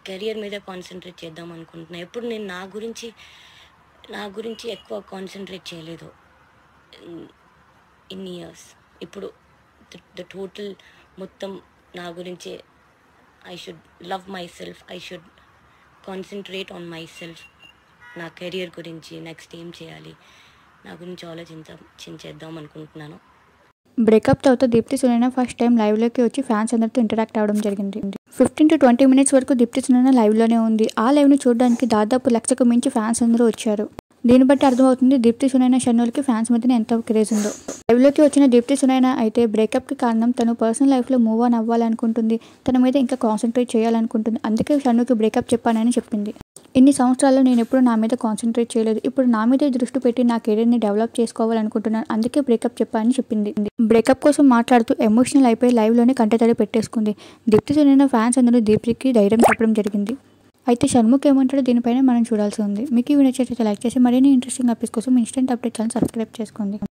career మీద concentrate చేద్దాం అనుకుంటున్నా ఎప్పుడు నేను నా గురించి నా గురించి ఎక్కువ కాన్సన్ట్రేట్ చేయలేదు ఇన్ ఇయర్స్ ఇప్పుడు ద టోటల్ మొత్తం నా గురించే I should love myself I should concentrate on myself నా కెరియర్ గురించి నెక్స్ట్ ఏం చేయాలి నా గురించి ఆలోచించేద్దాం అనుకుంటున్నాను బ్రేకప్ తర్వాత దీప్తి సునైనా ఫస్ట్ టైం లైవ్లోకి వచ్చి ఫ్యాన్స్ అందరితో ఇంటరాక్ట్ అవ్వడం జరిగింది ఫిఫ్టీన్ టు ట్వంటీ మినిట్స్ వరకు దీప్తి సునైనా లైవ్లోనే ఉంది ఆ లైవ్ని చూడడానికి దాదాపు లక్షకు మించి ఫ్యాన్స్ అందరూ వచ్చారు దీన్ని బట్టి అర్థమవుతుంది దీప్తి సునైనా షన్నులకి ఫ్యాన్స్ మధ్యన ఎంత క్రేజ్ ఉందో లైవ్లోకి వచ్చిన దీప్తి సునైనా అయితే బ్రేకప్కి కారణం తను పర్సనల్ లైఫ్లో మూవ్ ఆన్ అవ్వాలనుకుంటుంది తన మీద ఇంకా కాన్సన్ట్రేట్ చేయాలనుకుంటుంది అందుకే షన్నుకి బ్రేకప్ చెప్పానని చెప్పింది ఇన్ని సంవత్సరాల్లో నేను ఎప్పుడు నా మీద కాన్సన్ట్రేట్ చేయలేదు ఇప్పుడు నా మీద దృష్టి పెట్టి నా కెరీర్ని డెవలప్ చేసుకోవాలనుకుంటున్నాను అందుకే బ్రేకప్ చెప్పానని చెప్పింది బ్రేకప్ కోసం మాట్లాడుతూ ఎమోషనల్ అయిపోయి లైవ్లోనే కంటతడి పెట్టేసుకుంది దీప్తి సునైనా ఫ్యాన్స్ అందరూ దీప్తికి ధైర్యం చెప్పడం జరిగింది అయితే షణ్ముఖ్ ఏమంటాడో దీనిపైన మనం చూడాల్సి ఉంది మీకు ఈ వీడియో నచ్చితే లైక్ చేసి మరిన్ని ఇంట్రెస్టింగ్ అప్డేట్స్ కోసం ఇన్స్టెంట్ అప్డేట్ ఛానల్ సబ్స్క్రైబ్ చేసుకోండి